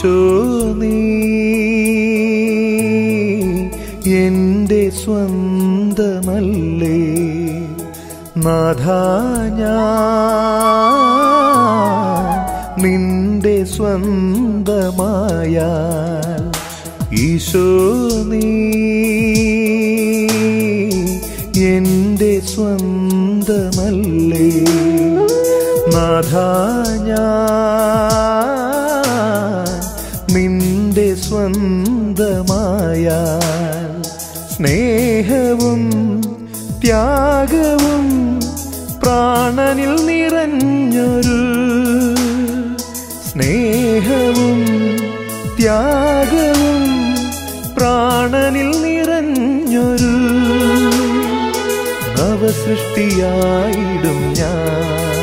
ഈശോ നീ എൻ്റെ സ്വന്തമല്ലേ നാഥ ഞാൻ നിന്റെ സ്വന്തമായാൽ ഈശോ നീ എൻ്റെ സ്വന്തമല്ലേ നാഥ ഞാൻ നിന്റെ സ്വന്തമായാൽ സ്നേഹവും ത്യാഗവും പ്രാണനിൽ നിറഞ്ഞൊരു സ്നേഹവും ത്യാഗവും പ്രാണനിൽ നിറഞ്ഞൊരു നവസൃഷ്ടിയായിടും ഞാൻ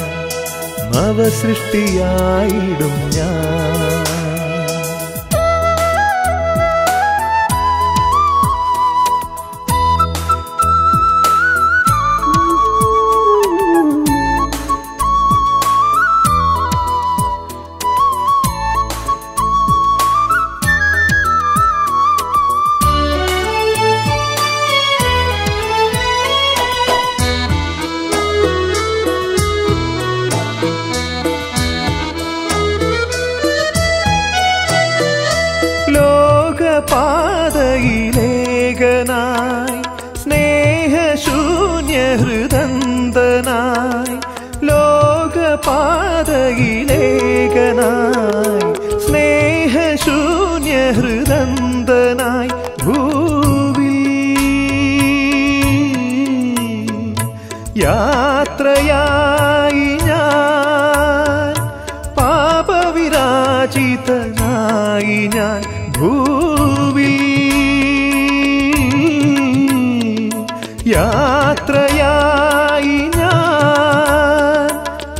നവസൃഷ്ടിയായിടും ഞാൻ ലോകപാതയിലേകനായി സ്നേഹശൂന്യഹൃദന്തനായി ലോകപാതയിലേകനായി സ്നേഹശൂന്യഹൃദന്തനായി ഭൂവിൽ യാത്രയായി ഞാൻ പാപവിരാജിതനായി ഞാൻ ഭൂവിൽ യാത്രയായി ഞാൻ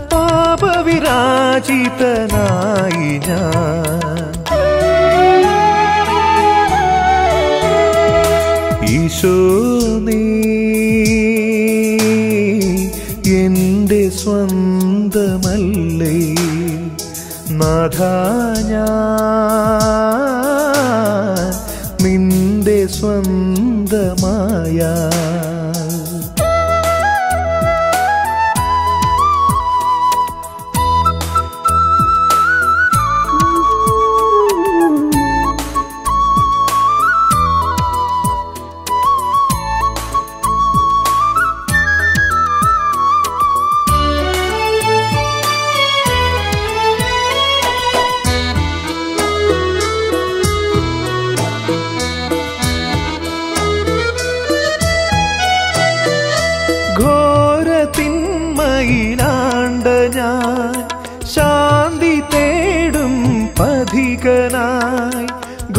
പാപവിരാജിതനായി ഞാൻ ഈശോ നീ എൻ്റെ സ്വന്തമല്ലേ നാഥ ഞാൻ നിന്റെ സ്വന്തമായ ഘോരത്തിന്മയിലാണ്ട ഞാൻ ശാന്തി തേടും പഥികനായി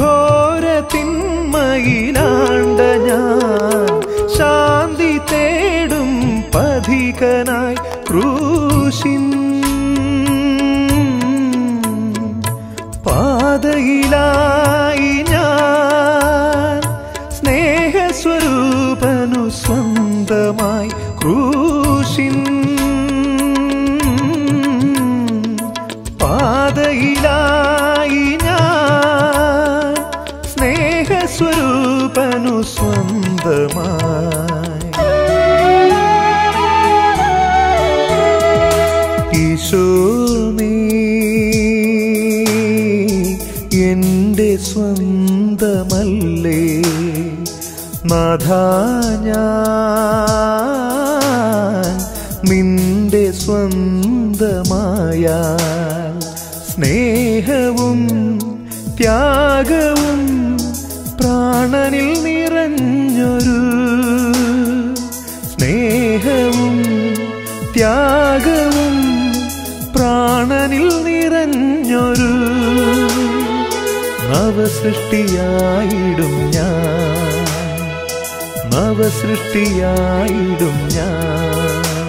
ഘോരത്തിന്മയിലാണ്ട ഞാൻ ശാന്തി തേടും പഥികനായി ക്രൂശിൻ പാതയിലായി ഞാൻ സ്നേഹസ്വരൂപനു സ്വന്തമായി ക്രൂശിൻ പാതയിലായി ഞാൻ സ്നേഹസ്വരൂപനു സ്വന്തമായി ഈശോ നീ എൻ്റെ സ്വന്തമല്ലേ നാഥ ഞാൻ നിന്റെ സ്വന്തമായാൽ സ്നേഹവും ത്യാഗവും പ്രാണനിൽ നിറഞ്ഞൊരു സ്നേഹവും ത്യാഗവും പ്രാണനിൽ നിറഞ്ഞൊരു നവസൃഷ്ടിയായിടും ഞാൻ നവസൃഷ്ടിയായിടും ഞാൻ